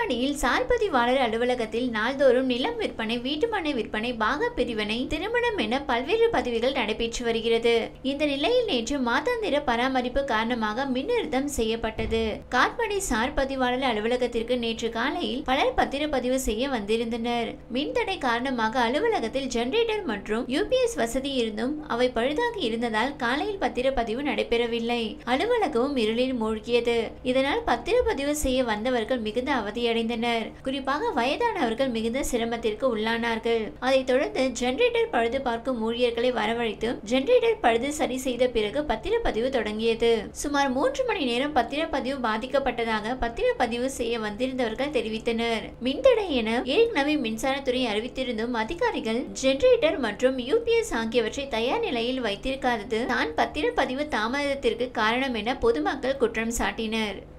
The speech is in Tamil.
காட்பாடியில் சார்பதிவாளர் அலுவலகத்தில் நாள்தோறும் நிலம் விற்பனை வீட்டுமனை விற்பனை பாக பிரிவினை திருமணம் என பல்வேறு பதிவுகள் நடைபெற்று வருகிறது இந்த நிலையில் நேற்று மாதாந்திர பராமரிப்பு காரணமாக மின்னிறுத்தம் செய்யப்பட்டது காட்பாடி சார் பதிவாளர் அலுவலகத்திற்கு நேற்று காலையில் பலர் பத்திரப்பதிவு செய்ய வந்திருந்தனர் மின்தடை காரணமாக அலுவலகத்தில் ஜெனரேட்டர் மற்றும் யூபிஎஸ் வசதி இருந்தும் அவை பழுதாகி இருந்ததால் காலையில் பத்திரப்பதிவு நடைபெறவில்லை அலுவலகமும் இருளில் மூழ்கியது இதனால் பத்திரப்பதிவு செய்ய வந்தவர்கள் மிகுந்த அவதியடைந்தனர் குறிப்பாக வயதானவர்கள் மிகுந்த சிரமத்திற்கு உள்ளானார்கள் அதைத் தொடர்ந்து ஜெனரேட்டர் பழுது பார்க்கும் ஊழியர்களை வரவழைத்து ஜெனரேட்டர் பழுது சரி செய்த பிறகு பத்திரப்பதிவு தொடங்கியது சுமார் மூன்று மணி நேரம் பத்திரப்பதிவு பாதிக்கப்பட்டதாக பத்திரப்பதிவு செய்ய வந்திருந்தவர்கள் தெரிவித்தனர் மின்தடை என ஏற்கனவே மின்சாரத்துறை அறிவித்திருந்தும் அதிகாரிகள் ஜெனரேட்டர் மற்றும் யூபிஎஸ் ஆகியவற்றை தயார் நிலையில் வைத்திருக்காதது தான் பத்திரப்பதிவு தாமதத்திற்கு காரணம் என பொதுமக்கள் குற்றம் சாட்டினர்